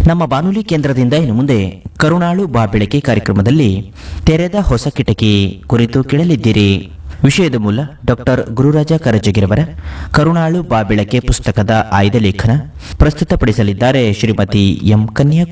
ನಮ್ಮ ಬಾನುಲಿ ಕೇಂದ್ರದಿಂದ ಇನ್ನು ಮುಂದೆ ಕರುಣಾಳು ಬಾ ಬೆಳಕೆ ಕಾರ್ಯಕ್ರಮದಲ್ಲಿ ತೆರೆದ ಹೊಸ ಕಿಟಕಿ ಕುರಿತು ಕೇಳಲಿದ್ದೀರಿ ವಿಷಯದ ಮೂಲ ಡಾಕ್ಟರ್ ಗುರುರಾಜ ಕರಜಗಿರವರ ಕರುಣಾಳು ಬಾ ಬೆಳಕೆ ಪುಸ್ತಕದ ಆಯ್ದ ಲೇಖನ ಪ್ರಸ್ತುತಪಡಿಸಲಿದ್ದಾರೆ ಶ್ರೀಮತಿ ಎಂ ಕನ್ಯಾ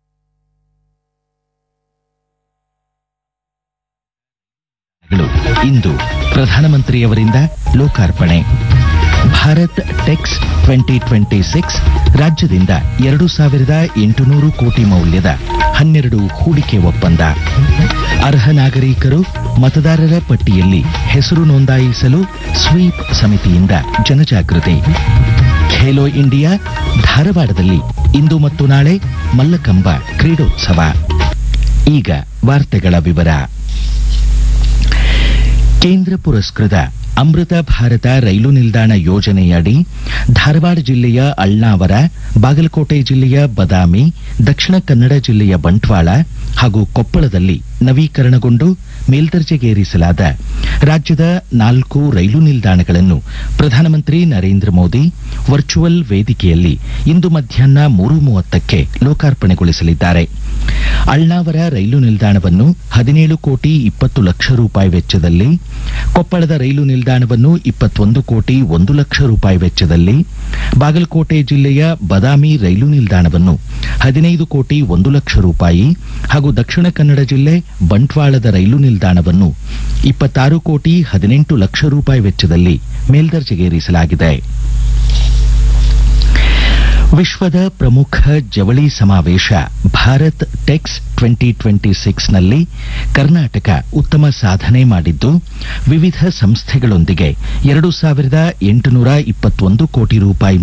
ಗಳು ಇಂದು ಪ್ರಧಾನಮಂತ್ರಿಯವರಿಂದ ಲೋಕಾರ್ಪಣೆ Bharat tex twenty twenty six ರಾಜ್ಯದಿಂದ ಎರಡು ಸಾವಿರದ ಎಂಟುನೂರು ಕೋಟಿ ಮೌಲ್ಯದ ಹನ್ನೆರಡು ಹೂಡಿಕೆ ಒಪ್ಪಂದ ಅರ್ಹ ನಾಗರಿಕರು ಮತದಾರರ ಪಟ್ಟಿಯಲ್ಲಿ ಹೆಸರು ನೋಂದಾಯಿಸಲು ಸ್ವೀಪ್ ಸಮಿತಿಯಿಂದ ಜನಜಾಗೃತಿ ಖೇಲೋ ಇಂಡಿಯಾ ಧಾರವಾಡದಲ್ಲಿ ಇಂದು ಮತ್ತು ನಾಳೆ ಮಲ್ಲಕಂಬ ಕ್ರೀಡೋತ್ಸವ ಈಗ ವಾರ್ತೆಗಳ ವಿವರ ಕೇಂದ್ರ ಪುರಸ್ಕೃತ ಅಮೃತ ಭಾರತ ರೈಲು ನಿಲ್ದಾಣ ಯೋಜನೆಯಡಿ ಧಾರವಾಡ ಜಿಲ್ಲೆಯ ಅಳ್ನಾವರ ಬಾಗಲಕೋಟೆ ಜಿಲ್ಲೆಯ ಬದಾಮಿ ದಕ್ಷಿಣ ಕನ್ನಡ ಜಿಲ್ಲೆಯ ಬಂಟ್ವಾಳ ಹಾಗೂ ಕೊಪ್ಪಳದಲ್ಲಿ ನವೀಕರಣಗೊಂಡು ಮೇಲ್ದರ್ಜೆಗೇರಿಸಲಾದ ರಾಜ್ಯದ ನಾಲ್ಕು ರೈಲು ನಿಲ್ದಾಣಗಳನ್ನು ಪ್ರಧಾನಮಂತ್ರಿ ನರೇಂದ್ರ ಮೋದಿ ವರ್ಚುವಲ್ ವೇದಿಕೆಯಲ್ಲಿ ಇಂದು ಮಧ್ಯಾಹ್ನ ಮೂರು ಮೂವತ್ತಕ್ಕೆ ಲೋಕಾರ್ಪಣೆಗೊಳಿಸಲಿದ್ದಾರೆ ಅಳ್ನಾವರ ರೈಲು ನಿಲ್ದಾಣವನ್ನು ಹದಿನೇಳು ಕೋಟಿ ಇಪ್ಪತ್ತು ಲಕ್ಷ ರೂಪಾಯಿ ವೆಚ್ಚದಲ್ಲಿ ಕೊಪ್ಪಳದ ರೈಲು ನಿಲ್ದಾಣವನ್ನು ಇಪ್ಪತ್ತೊಂದು ಕೋಟಿ ಒಂದು ಲಕ್ಷ ರೂಪಾಯಿ ವೆಚ್ಚದಲ್ಲಿ ಬಾಗಲಕೋಟೆ ಜಿಲ್ಲೆಯ ಬದಾಮಿ ರೈಲು ನಿಲ್ದಾಣವನ್ನು ಹದಿನೈದು ಕೋಟಿ ಒಂದು ಲಕ್ಷ ರೂಪಾಯಿ ಹಾಗೂ ದಕ್ಷಿಣ ಕನ್ನಡ ಜಿಲ್ಲೆ ಬಂಟ್ವಾಳದ ರೈಲು ನಿಲ್ದಾಣವನ್ನು ಇಪ್ಪತ್ತಾರು ಕೋಟಿ ಹದಿನೆಂಟು ಲಕ್ಷ ರೂಪಾಯಿ ವೆಚ್ಚದಲ್ಲಿ ಮೇಲ್ದರ್ಜೆಗೇರಿಸಲಾಗಿದೆ ವಿಶ್ವದ ಪ್ರಮುಖ ಜವಳಿ ಸಮಾವೇಶ ಭಾರತ್ ಟೆಕ್ಸ್ ಟ್ವೆಂಟಿ ಟ್ವೆಂಟಿ ಸಿಕ್ಸ್ನಲ್ಲಿ ಕರ್ನಾಟಕ ಉತ್ತಮ ಸಾಧನೆ ಮಾಡಿದ್ದು ವಿವಿಧ ಸಂಸ್ಥೆಗಳೊಂದಿಗೆ ಎರಡು ಸಾವಿರದ ಎಂಟುನೂರ ಇಪ್ಪತ್ತೊಂದು ಕೋಟಿ ರೂಪಾಯಿ